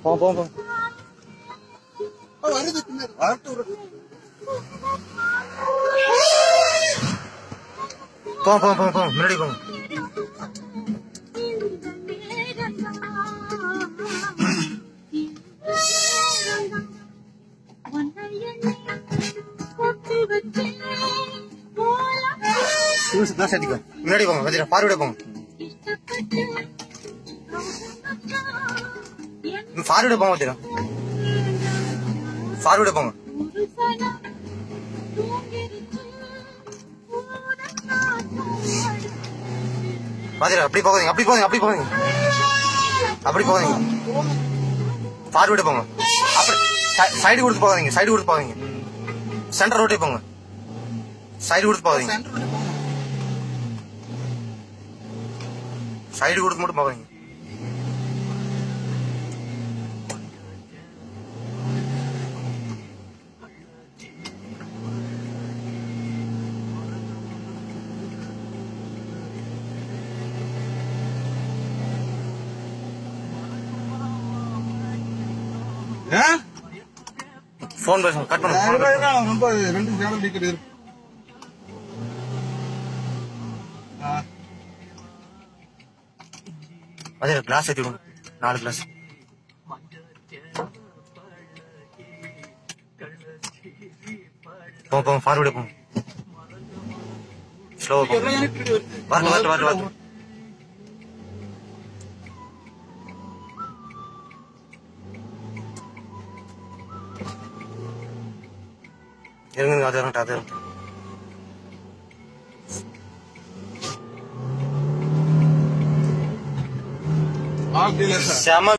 போங்க போங்க போங்க ஆ, வருது பின்னாடி வரட்டும் விடு. போங்க போங்க போங்க போங்க முன்னாடி போங்க ஸ்கூல்ஸ் கிளாஸ் அடிக்கோ முன்னாடி போங்க வச்சிட ஃபார்வர்டே போங்க ஃபார்வர்டே போங்க வச்சிட ஃபார்வர்டே போங்க வச்சிட அப்படி போகாதீங்க அப்படி போகாதீங்க அப்படி போகாதீங்க அப்படி போகாதீங்க ஃபார்வர்டே போங்க அப்படி சைடு கொடுத்து போகாதீங்க சைடு கொடுத்து போகாதீங்க சென்டர் ரோட்டே போங்க சைடு கொடுத்து போகாதீங்க சென்டர் வழி போங்க. சைடு கொடுத்து மட்டும் போகாதீங்க ஆ? ஃபோன் பேசுங்க கட் பண்ணுங்க phone இருடா, பேசுங்க. இருடா, ரொம்ப ரெண்டு சேனல் டிக்கெட் இருக்கு ஆ, அதே கிளாஸ் ஏற்றி விடுங்க நாலு கிளாஸ் போங்க போங்க ஃபார்வர்டே போங்க ஸ்லோவா போங்க எவ்வளவு யூனிட் வருது? வரட்டும் வரட்டும் வரட்டும் வரட்டும் இருங்க இருங்க, அது இறங்கட்டும் அது இறங்கட்டும் ஆ, கீழே சார் செம